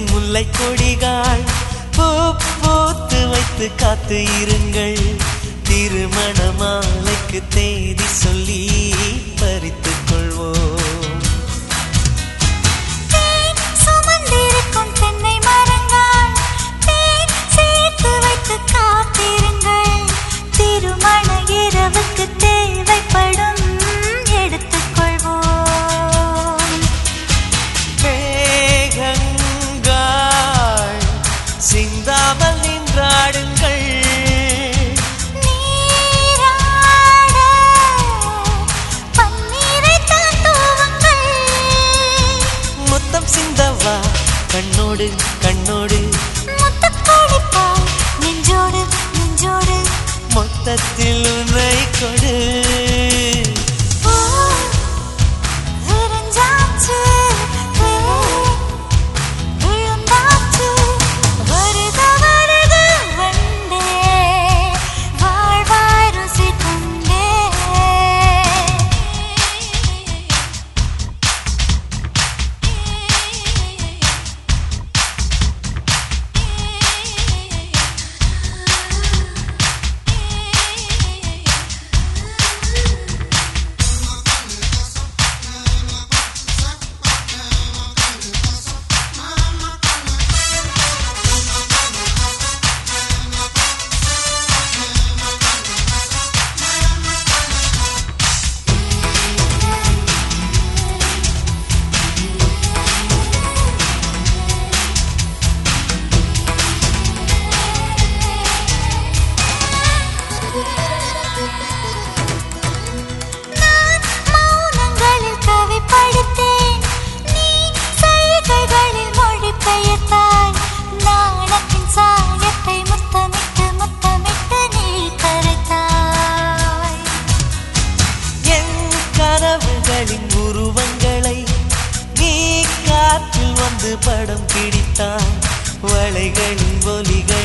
முல்லை கொடிகாள் பூ பூத்து வைத்து காத்து இருங்கள் திருமண மாலைக்கு தேதி சொல்லி பறித்துக் கொள்வோம் தேன் சுமந்திருக்கும் தென்னை மரங்கள் தேன் சேர்த்து வைத்து காத்திருங்கள் திருமண இரவுக்கு தேவைப்படும் எடுத்துக்கொள்வோம் மேகங்கள் சிந்தாமல் நின்றாடுங்கள் நீராட பன்னீரை தான் தூவுங்கள் முத்தம் சிந்தவா கண்ணோடு கண்ணோடு முத்துக்கொடிப்பாய் நெஞ்சோடு நெஞ்சோடு மொத்தத்தில் உன்னை கொடு பூ விரிஞ்சாச்சு விழுந்தாச்சு வருக வருக வந்தே வாழ்வாய் ருசி கொண்டே நான் மௌனங்களில் கவி படித்தேன் நீ சைகைகளில் மொழி பெயர்த்தாய் நாணத்தின் சாயத்தை முத்தமிட்டு முத்தமிட்டு நீ கரைத்தாய் என் கனவுகளின் உருவங்களை நீ காற்றில் வந்து படம் பிடித்தாய் வளைகளின் ஒலிகள்